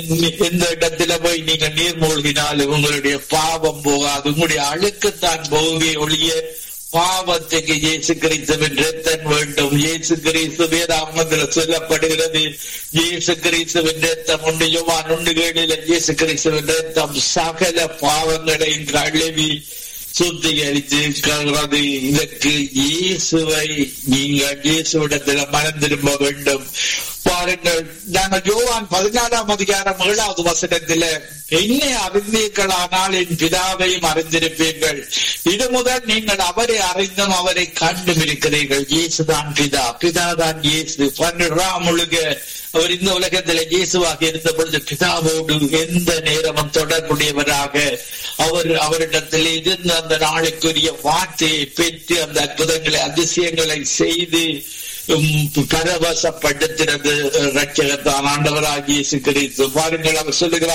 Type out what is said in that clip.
எந்த இடத்துல போய் நீங்க நீர் மூழ்கினாலும் உங்களுடைய பாவம் போகாது உங்களுடைய அழுக்குத்தான் போகவே ஒழிய பாவத்துக்கு இயேசு கிறிஸ்துவின் ரத்தம் வேண்டும் இயேசு கிறிஸ்து வேதாமத்தில் சொல்லப்படுகிறது இயேசு கிறிஸ்துவின் ரத்தம் உண்டு யோவான் உண்டு கேடில இயேசு கிறிஸ்துவின் ரத்தம் சகல பாவங்களையும் கழுவி சுத்திகரித்து இதற்கு இயேசுவை நீங்கள் இயேசுவிடத்தில் மனம் திரும்ப வேண்டும் பாருங்கள் நாங்கள் யோவான் பதினாறாம் அதிகாரம் ஏழாவது வசனத்தில் என்னை அறிந்தீர்களானால் என் பிதாவையும் அறிந்திருப்பீர்கள் இது முதல் நீங்கள் அவரை அறிந்தும் அவரை கண்டும் இருக்கிறீர்கள் இயேசுதான் பிதா பிதா தான் இயேசு பன்னிராம் முழுக அவர் இந்த உலகத்தில் இயேசுவாக இருந்த பொழுது பிதாவோடு எந்த நேரமும் தொடர்புடையவராக அவர் அவரிடத்தில் இருந்து அந்த நாளுக்குரிய வார்த்தையை பெற்று அந்த அற்புதங்களை அதிசயங்களை செய்து பரவசப்படுத்தினது ரட்சகத்தான் ஆண்டவராக இயேசு கிறிஸ்து பாருங்கள் அவர் சொல்லுகிறார்